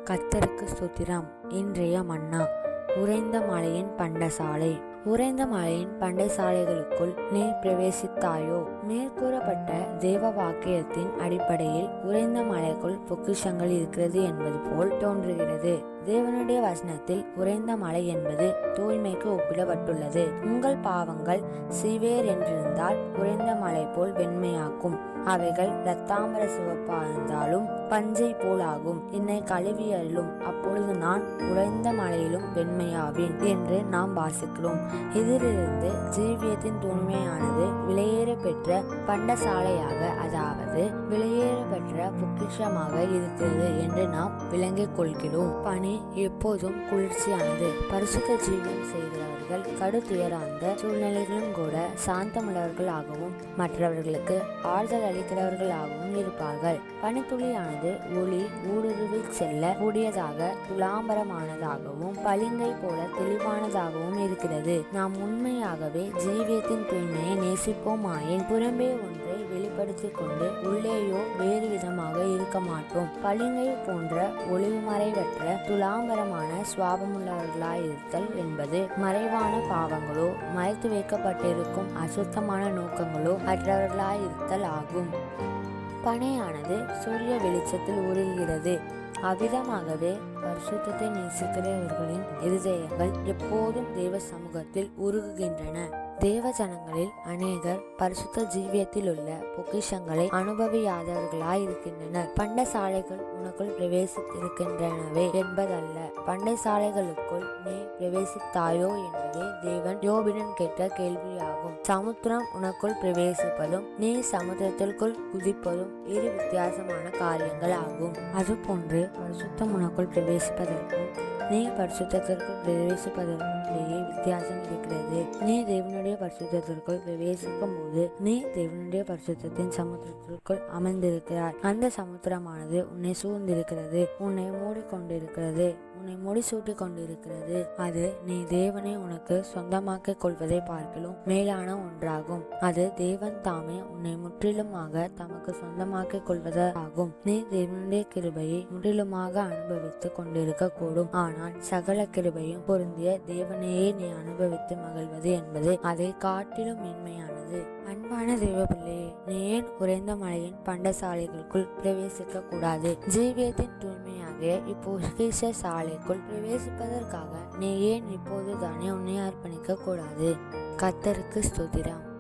கத்தருக்கு ஸ்தோத்திரம் இன்றைய மன்னா உறைந்த மலையின் பண்டசாலை உறைந்த மலையின் பண்டசாலைகளுக்குள் நீ பிரவேசித்தாயோ மேற்கூறப்பட்ட தேவ வாக்கியத்தின் அடிப்படையில் உறைந்த மலைக்குள் பொக்கிஷங்கள் இருக்கிறது என்பது போல் தோன்றுகிறது தேவனுடைய வசனத்தில் உறைந்த மலை என்பது தூய்மைக்கு ஒப்பிடப்பட்டுள்ளது உங்கள் பாவங்கள் சிவேர் என்றிருந்தால் உறைந்த மலை போல் வெண்மையாக்கும் அவைகள் இரத்தாம்பர சிவப்பா இருந்தாலும் பஞ்சை போலாகும் என்னை கழுவி அருளும் அப்பொழுது நான் உறைந்த மலையிலும் வெண்மையாவேன் என்று நாம் வாசிக்கிறோம் இதிலிருந்து ஜீவியத்தின் தூய்மையானது விலையேற பெற்ற பண்டசாலையாக அதாவது விலையேற பெற்ற பொக்கிஷமாக இருக்கிறது என்று நாம் விளங்கிக் கொள்கிறோம் பனி எப்போதும் குளிர்ச்சியானது பரிசுத்த ஜீவனம் செய்கிறவர்கள் கடுத்துயராந்த சூழ்நிலைகளும் கூட சாந்தமுள்ளவர்களாகவும் மற்றவர்களுக்கு ஆறுதல் அளிக்கிறவர்களாகவும் இருப்பார்கள் பனித்துளியானது ஒளி ஊடுருவி செல்ல கூடியதாக துலாம்பரமானதாகவும் பளிங்கை போல தெளிவானதாகவும் இருக்கிறது நாம் உண்மையாகவே ஜீவியத்தின் தூய்மையை நேசிப்போமாயின் புறம்பே ஒன்றை வெளிப்படுத்திக் கொண்டு உள்ளேயோ வேறு விதமாக இருக்க மாட்டோம் பளிங்கை போன்ற ஒளிவுமறைவற்ற துலாம்பரமான சுவாபமுள்ளவர்களாயிருத்தல் என்பது மறைவான பாவங்களோ மறைத்து வைக்கப்பட்டிருக்கும் அசுத்தமான நோக்கங்களோ அற்றவர்களாயிருத்தல் ஆகும் பனையானது சூரிய வெளிச்சத்தில் உருகுகிறது அவ்விதமாகவே பரிசுத்தத்தை நேசிக்கிறவர்களின் இருதயங்கள் எப்போதும் தேவ சமூகத்தில் உருகுகின்றன தேவ ஜனங்களில் அநேகர் பரிசுத்த ஜீவியத்தில் உள்ள பொக்கிஷங்களை அனுபவியாதவர்களாய் இருக்கின்றனர் பண்டசாலைகள் உனக்குள் பிரவேசித்திருக்கின்றனவே என்பதல்ல பண்டசாலைகளுக்குள் நீ பிரவேசித்தாயோ என்பதே தேவன் யோபிடன் கேட்ட கேள்வியாகும் சமுத்திரம் உனக்குள் பிரவேசிப்பதும் நீ சமுத்திரத்திற்குள் குதிப்பதும் இரு வித்தியாசமான காரியங்கள் ஆகும் அதுபோன்று பரிசுத்தம் உனக்குள் பிரவேசிப்பதற்கும் நீ பரிசுத்தத்திற்குள் பிரவேசிப்பதற்கும் இடையே வித்தியாசம் இருக்கிறது நீ தேவனுடைய பரிசுத்தத்திற்குள் பிரவேசிக்கும் போது நீ தேவனுடைய பரிசுத்தத்தின் சமுத்திரத்திற்குள் அமர்ந்திருக்கிறாய் அந்த சமுத்திரமானது உன்னை சூழ்ந்திருக்கிறது உன்னை மூடிக்கொண்டிருக்கிறது உன்னை முடிசூட்டி கொண்டிருக்கிறது அது நீ தேவனை உனக்கு சொந்தமாக்கிக் கொள்வதை பார்க்கலும் மேலான ஒன்றாகும் அது தேவன் தாமே உன்னை முற்றிலுமாக தமக்கு சொந்தமாக்கிக் கொள்வதாகும் நீ தேவனுடைய கிருபையை முற்றிலுமாக அனுபவித்துக் கொண்டிருக்க கூடும் ஆனால் சகல கிருபையும் பொருந்திய தேவனையே நீ அனுபவித்து மகிழ்வது என்பது அதை காட்டிலும் மேன்மையானது அன்பான தேவ பிள்ளையே நீ ஏன் உறைந்த மலையின் பண்டசாலைகளுக்குள் பிரவேசிக்க கூடாது ஜீவியத்தின் தூய்மையாகிய இப்போ சாலைக்குள் பிரவேசிப்பதற்காக நீ ஏன் இப்போது தானே உன்னை அர்ப்பணிக்க கூடாது கத்தருக்கு ஸ்துதிரம்